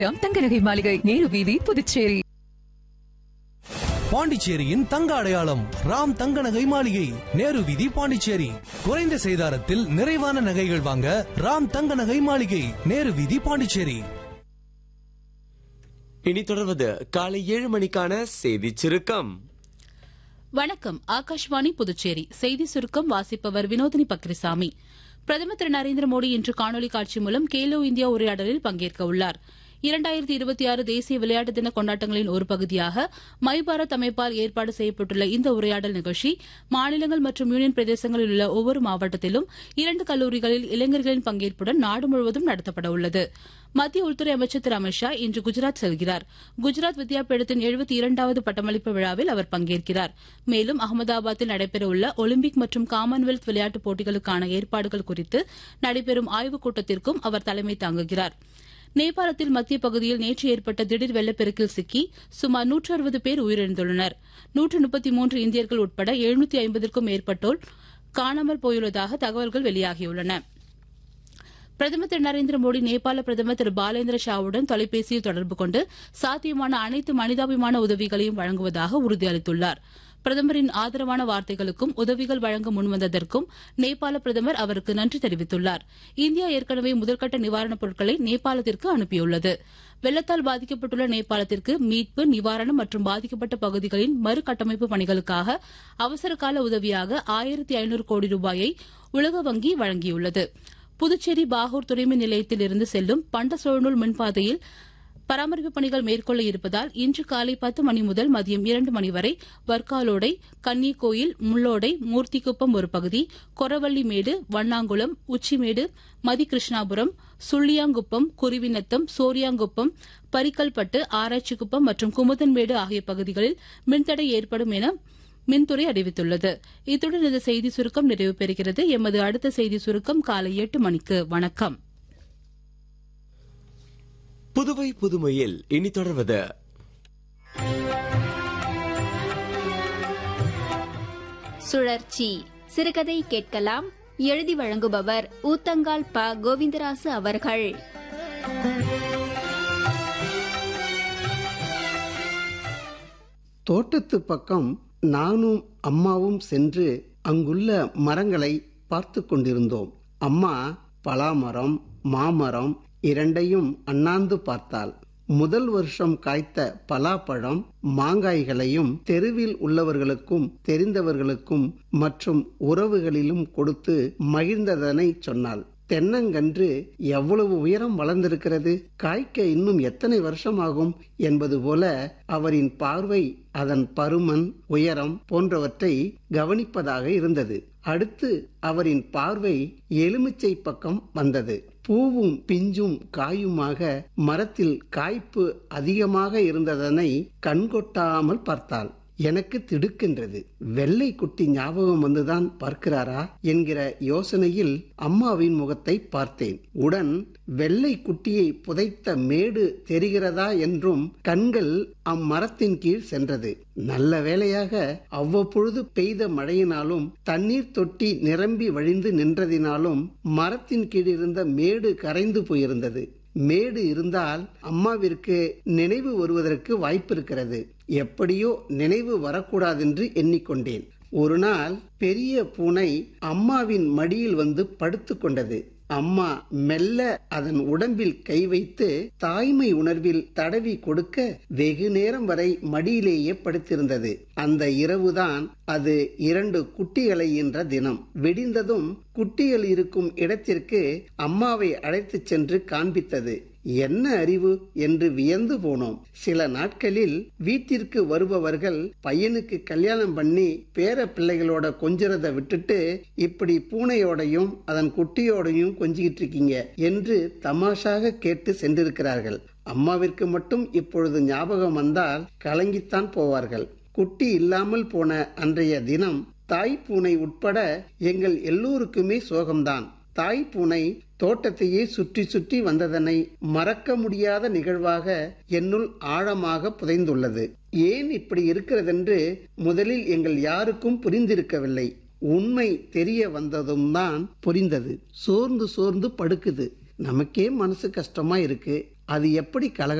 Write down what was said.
தங்க நகை மாளிகை நேரு வீதி புதுச்சேரி பாண்டிச்சேரியின் தங்க அடையாளம் ராம் தங்க நகை மாளிகை நேரு வீதி பாண்டிச்சேரி குறைந்த செய்தாரத்தில் நிறைவான நகைகள் வாங்க ராம் தங்க நகை மாளிகை நேரு வீதி பாண்டிச்சேரி இனி தொடர்வது காலை ஏழு மணிக்கான செய்தி சுருக்கம் வணக்கம் ஆகாஷ்வாணி புதுச்சேரி செய்தி சுருக்கம் வாசிப்பவர் வினோதினி பக்ரிசாமி பிரதமர் திரு நரேந்திர மோடி இன்று காணொலி காட்சி மூலம் கேலோ இந்தியா உரையாடலில் பங்கேற்க உள்ளார் இரண்டாயிரத்தி இருபத்தி ஆறு தேசிய விளையாட்டு தின கொண்டாட்டங்களின் ஒரு பகுதியாக மை பாரத் அமைப்பால் ஏற்பாடு செய்யப்பட்டுள்ள இந்த உரையாடல் நிகழ்ச்சி மாநிலங்கள் மற்றும் யூனியன் பிரதேசங்களில் உள்ள ஒவ்வொரு மாவட்டத்திலும் இரண்டு கல்லூரிகளில் இளைஞர்களின் பங்கேற்புடன் நாடு முழுவதும் நடத்தப்பட உள்ளது மத்திய உள்துறை அமைச்சர் திரு அமித் ஷா இன்று குஜராத் செல்கிறார் குஜராத் வித்யாபீடத்தின் எழுபத்தி இரண்டாவது பட்டமளிப்பு விழாவில் அவர் பங்கேற்கிறார் மேலும் அகமதாபாத்தில் நடைபெறவுள்ள ஒலிம்பிக் மற்றும் காமன்வெல்த் விளையாட்டுப் போட்டிகளுக்கான ஏற்பாடுகள் குறித்து நடைபெறும் ஆய்வுக் கூட்டத்திற்கும் அவர் தலைமை தாங்குகிறார் நேபாளத்தில் மத்திய பகுதியில் நேற்று ஏற்பட்ட திடீர் வெள்ளப்பெருக்கில் சிக்கி சுமார் நூற்று அறுபது பேர் உயிரிழந்துள்ளனர் நூற்று முப்பத்தி மூன்று இந்தியர்கள் உட்பட எழுநூத்தி ஐம்பதற்கும் மேற்பட்டோர் காணாமல் போயுள்ளதாக தகவல்கள் வெளியாகியுள்ளன பிரதமர் திரு நரேந்திர மோடி நேபாள பிரதமர் திரு பாலேந்திர ஷாவுடன் தொலைபேசியில் தொடர்பு கொண்டு சாத்தியமான அனைத்து மனிதாபிமான உதவிகளையும் வழங்குவதாக உறுதியளித்துள்ளார் பிரதமரின் ஆதரவான வார்த்தைகளுக்கும் உதவிகள் வழங்க முன்வந்ததற்கும் நேபாள பிரதமர் அவருக்கு நன்றி தெரிவித்துள்ளார் இந்தியா ஏற்கனவே முதற்கட்ட நிவாரணப் பொருட்களை நேபாளத்திற்கு அனுப்பியுள்ளது வெள்ளத்தால் பாதிக்கப்பட்டுள்ள நேபாளத்திற்கு மீட்பு நிவாரணம் மற்றும் பாதிக்கப்பட்ட பகுதிகளின் மறுகட்டமைப்பு பணிகளுக்காக அவசரகால உதவியாக ஆயிரத்தி ஐநூறு கோடி ரூபாயை உலக வங்கி வழங்கியுள்ளது புதுச்சேரி பாகூர் துணைமின் நிலையத்தில் இருந்து செல்லும் பண்ட சோழநூல் மின்பாதையில் பராமரிப்பு பணிகள் மேற்கொள்ள இருப்பதால் இன்று காலை பத்து மணி முதல் மதியம் இரண்டு மணி வரை வர்க்காலோடை கன்னிக்கோயில் முள்ளோடை மூர்த்திக்குப்பம் ஒரு பகுதி கொரவள்ளிமேடு வண்ணாங்குளம் உச்சிமேடு மதிகிருஷ்ணாபுரம் சுள்ளியாங்குப்பம் குருவிநத்தம் சோரியாங்குப்பம் பரிக்கல்பட்டு ஆராய்ச்சிக்குப்பம் மற்றும் குமுதன்மேடு ஆகிய பகுதிகளில் மின்தடை ஏற்படும் என மின்துறை அறிவித்துள்ளது இத்துடன் இந்த செய்தி சுருக்கம் நிறைவு பெறுகிறது எமது அடுத்த செய்தி சுருக்கம் காலை எட்டு மணிக்கு வணக்கம் புதுவை புதுமையில் இனி தொடர்வது சுழற்சி சிறுகதை கேட்கலாம் எழுதி வழங்குபவர் ஊத்தங்கால் ப கோவிந்தராசு அவர்கள் தோட்டத்து பக்கம் நானும் அம்மாவும் சென்று அங்குள்ள மரங்களை பார்த்து கொண்டிருந்தோம் அம்மா பலாமரம் மாமரம் இரண்டையும் அண்ணாந்து பார்த்தாள் முதல் வருஷம் காய்த்த பலாப்பழம் மாங்காய்களையும் தெருவில் உள்ளவர்களுக்கும் தெரிந்தவர்களுக்கும் மற்றும் உறவுகளிலும் கொடுத்து மகிழ்ந்ததனை சொன்னாள் தென்னங்கன்று எவ்வளவு உயரம் வளர்ந்திருக்கிறது காய்க்க இன்னும் எத்தனை வருஷம் ஆகும் என்பது போல அவரின் பார்வை அதன் பருமன் உயரம் போன்றவற்றை கவனிப்பதாக இருந்தது அடுத்து அவரின் பார்வை எலுமிச்சை பக்கம் வந்தது பூவும் பிஞ்சும் காயுமாக மரத்தில் காய்ப்பு அதிகமாக இருந்ததனை கண்கொட்டாமல் பார்த்தாள் எனக்கு திடுக்கின்றது வெள்ளை குட்டி ஞாபகம் வந்துதான் பார்க்கிறாரா என்கிற யோசனையில் அம்மாவின் முகத்தை பார்த்தேன் உடன் வெள்ளை குட்டியை புதைத்த மேடு தெரிகிறதா என்றும் கண்கள் அம்மரத்தின் கீழ் சென்றது நல்ல வேளையாக அவ்வப்பொழுது பெய்த மழையினாலும் தண்ணீர் தொட்டி நிரம்பி வழிந்து நின்றதினாலும் மரத்தின் கீழ் இருந்த மேடு கரைந்து போயிருந்தது மேடு இருந்தால் அம்மாவிற்கு நினைவு வருவதற்கு வாய்ப்பு இருக்கிறது எப்படியோ நினைவு வரக்கூடாதென்று எண்ணிக்கொண்டேன் ஒரு நாள் பெரிய பூனை அம்மாவின் மடியில் வந்து படுத்து கொண்டது அம்மா மெல்ல அதன் உடம்பில் கை வைத்து தாய்மை உணர்வில் தடவி கொடுக்க வெகு நேரம் வரை மடியிலேயே படுத்திருந்தது அந்த இரவுதான் அது இரண்டு குட்டிகளை ஈன்ற தினம் வெடிந்ததும் குட்டிகள் இருக்கும் இடத்திற்கு அம்மாவை அழைத்துச் சென்று காண்பித்தது என்ன அறிவு என்று வியந்து போனோம் சில நாட்களில் வீட்டிற்கு வருபவர்கள் பையனுக்கு கல்யாணம் பண்ணி பேர பிள்ளைகளோட கொஞ்சிறத விட்டுட்டு இப்படி பூனையோடையும் அதன் குட்டியோடையும் கொஞ்சிக்கிட்டு இருக்கீங்க என்று தமாஷாக கேட்டு சென்றிருக்கிறார்கள் அம்மாவிற்கு மட்டும் இப்பொழுது ஞாபகம் வந்தால் கலங்கித்தான் போவார்கள் குட்டி இல்லாமல் போன அன்றைய தினம் தாய் பூனை உட்பட எங்கள் எல்லோருக்குமே சோகம்தான் தாய் பூனை தோட்டத்தையே சுற்றி சுற்றி வந்ததனை மறக்க முடியாத நிகழ்வாக என்னுள் ஆழமாக புதைந்துள்ளது ஏன் இப்படி இருக்கிறதென்று முதலில் எங்கள் யாருக்கும் புரிந்திருக்கவில்லை உண்மை தெரிய வந்ததும் தான் புரிந்தது சோர்ந்து சோர்ந்து படுக்குது நமக்கே மனசு கஷ்டமா இருக்கு அது எப்படி கலக